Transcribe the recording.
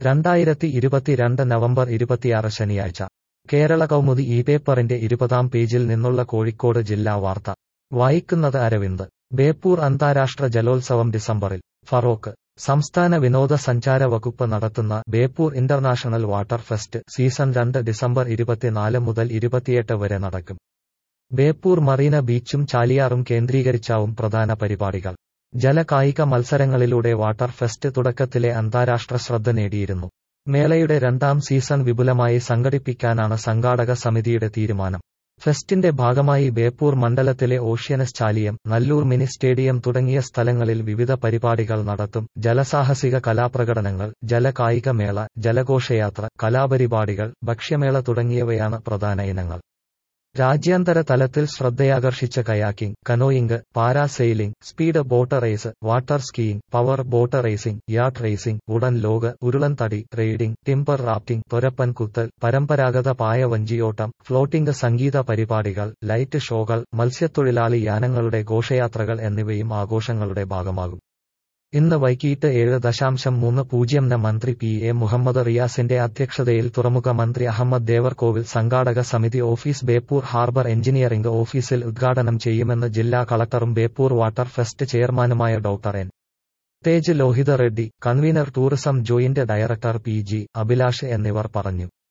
രണ്ടായിരത്തി ഇരുപത്തിരണ്ട് നവംബർ ഇരുപത്തിയാറ് ശനിയാഴ്ച കേരള കൗമുദി ഈ പേപ്പറിന്റെ ഇരുപതാം പേജിൽ നിന്നുള്ള കോഴിക്കോട് ജില്ലാ വാർത്ത വായിക്കുന്നത് അരവിന്ദ് ബേപ്പൂർ അന്താരാഷ്ട്ര ജലോത്സവം ഡിസംബറിൽ ഫറോക്ക് സംസ്ഥാന വിനോദസഞ്ചാര വകുപ്പ് നടത്തുന്ന Beypore international water fest season രണ്ട് ഡിസംബർ ഇരുപത്തിനാല് മുതൽ ഇരുപത്തിയെട്ട് വരെ നടക്കും ബേപ്പൂർ മറീന ബീച്ചും ചാലിയാറും കേന്ദ്രീകരിച്ചാവും പ്രധാന പരിപാടികൾ ജലകായിക മത്സരങ്ങളിലൂടെ വാട്ടർ ഫെസ്റ്റ് തുടക്കത്തിലെ അന്താരാഷ്ട്ര ശ്രദ്ധ നേടിയിരുന്നു മേളയുടെ രണ്ടാം സീസൺ വിപുലമായി സംഘടിപ്പിക്കാനാണ് സംഘാടക സമിതിയുടെ തീരുമാനം ഫെസ്റ്റിന്റെ ഭാഗമായി ബേപ്പൂർ മണ്ഡലത്തിലെ Oceanus Chaliyam Nallur mini stadium തുടങ്ങിയ സ്ഥലങ്ങളിൽ വിവിധ പരിപാടികൾ നടത്തും ജലസാഹസിക കലാപ്രകടനങ്ങൾ ജലകായിക മേള ജലഘോഷയാത്ര കലാപരിപാടികൾ ഭക്ഷ്യമേള തുടങ്ങിയവയാണ് പ്രധാന ഇനങ്ങൾ രാജ്യാന്തര തലത്തിൽ ശ്രദ്ധയാകർഷിച്ച kayaking canoeing parasailing speed boat race water skiing power boat racing yacht racing ഉടൻ ലോക ഉരുളൻതടി റെയ്ഡിംഗ് ടിംബർ റാഫ്റ്റിംഗ് തൊരപ്പൻ കുത്തൽ പരമ്പരാഗത പായ വഞ്ചിയോട്ടം ഫ്ലോട്ടിംഗ് സംഗീത പരിപാടികൾ ലൈറ്റ് ഷോകൾ മത്സ്യത്തൊഴിലാളി യാനങ്ങളുടെ ഘോഷയാത്രകൾ എന്നിവയും ആഘോഷങ്ങളുടെ ഭാഗമാകും ഇന്ന് വൈകിട്ട് ഏഴ് ദശാംശം മൂന്ന് പൂജ്യം ന് മന്ത്രി പി എ മുഹമ്മദ് റിയാസിന്റെ അധ്യക്ഷതയിൽ തുറമുഖ മന്ത്രി അഹമ്മദ് ദേവർകോവിൽ സംഘാടക സമിതി ഓഫീസ് ബേപ്പൂർ ഹാർബർ എഞ്ചിനീയറിംഗ് ഓഫീസിൽ ഉദ്ഘാടനം ചെയ്യുമെന്ന് ജില്ലാ കളക്ടറും ബേപ്പൂർ വാട്ടർ ഫെസ്റ്റ് ചെയർമാനുമായ doctor N Tej Lohitha Reddy convener tourism joint director P G Abhilash എന്നിവർ പറഞ്ഞു